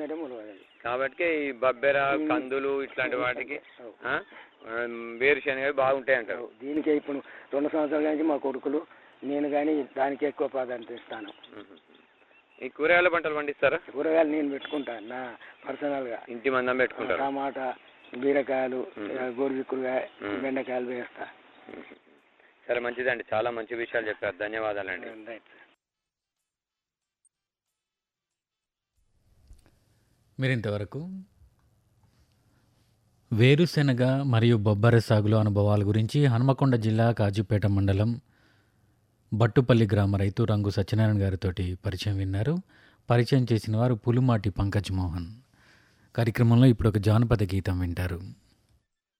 కిందటే మొలవదు కాబట్టి ఈ బబ్బెర కందులు ఇట్లాంటి వాటికి ఆ, ఉమ్, వేరుశనగ బాగుంటాయి అంటారు దీనికే ఇప్పుడు రెండు సంవత్సరాల నుంచి మా కొడుకులు నేను కానీ దానికి ఎక్కువ ప్రాధాన్యత ఇస్తాను మ్మ్. ఈ కూరగాయల పంటలు పండిస్తారా కూరగాయలు నేను పెట్టుకుంటాను నా పర్సనల్గా ఇంటి మందం పెట్టుకుంటారు టమాటా బీరకాయలు మ్మ్. గోరుచిక్కుడుకాయ మ్మ్. బెండకాయలు వేస్తా మ్మ్. సరే మంచిదండి చాలా మంచి విషయాలు చెప్పారు ధన్యవాదాలండి రైట్ మీరు ఇంతవరకు వేరుశెనగ మరియు బొబ్బర సాగులో అనుభవాల గురించి హనుమకొండ జిల్లా కాజీపేట మండలం బట్టుపల్లి గ్రామ రైతు రంగు సత్యనారాయణ గారితో పరిచయం విన్నారు పరిచయం చేసిన వారు పులుమాటి పంకజ్ మోహన్ కార్యక్రమంలో ఇప్పుడు ఒక జానపద గీతం వింటారు